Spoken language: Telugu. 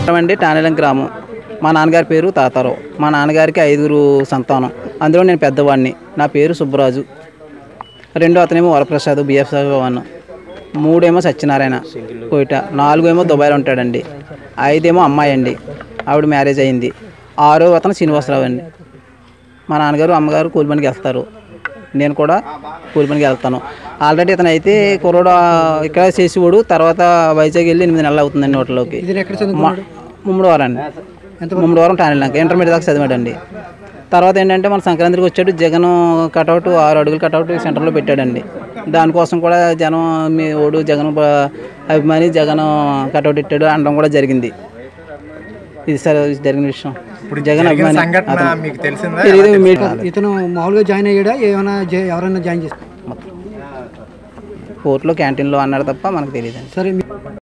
అండి టానేలం గ్రామం మా నాన్నగారి పేరు తాతారావు మా నాన్నగారికి ఐదుగురు సంతానం అందులో నేను పెద్దవాడిని నా పేరు సుబ్బరాజు రెండో అతనేమో వరప్రసాద్ బిఎఫ్ భవన్ మూడేమో సత్యనారాయణ కోయిట నాలుగు ఏమో దుబాయ్లో ఉంటాడండి ఐదేమో అమ్మాయి అండి ఆవిడ మ్యారేజ్ అయింది ఆరో అతను శ్రీనివాసరావు అండి మా నాన్నగారు అమ్మగారు కూలి పనికి వెళ్తారు నేను కూడా కూలి పనికి వెళ్తాను ఆల్రెడీ ఇతను అయితే కుర్రోడు ఆ, ఇక్కడ చేసేవాడు తర్వాత వైజాగ్ వెళ్ళి ఎనిమిది నెలలు అవుతుందండి నోట్లోకి ఇది ఎక్కడ చదువుకున్నాడు ముమ్మడివారం అండి ముమ్మడివారం టానెల్నాక ఇంటర్మీడియట్ దాకా చదివాడండి తర్వాత ఏంటంటే మన సంక్రాంతికి వచ్చాడు జగన్ కటౌట్ ఆరు అడుగులు కటౌట్ సెంటర్లో పెట్టాడండి దానికోసం కూడా జనం మీ ఓడు జగన్ బ- అభిమాని జగన్ కటౌట్ పెట్టాడు అనడం కూడా జరిగింది ఇది సార్ జరిగిన విషయం ఇప్పుడు జగన్ అభిమాని సంఘటన అతను. మీకు తెలిసిందా తెలియదు మీ ఇతను మామూలుగా జాయిన్ అయ్యాడా ఏమైనా జా- ఎవరైనా జాయిన్ చేస్తారు కోర్టులో క్యాంటీన్లో అన్నాడు తప్ప మనకు తెలియదండి సరే మీ-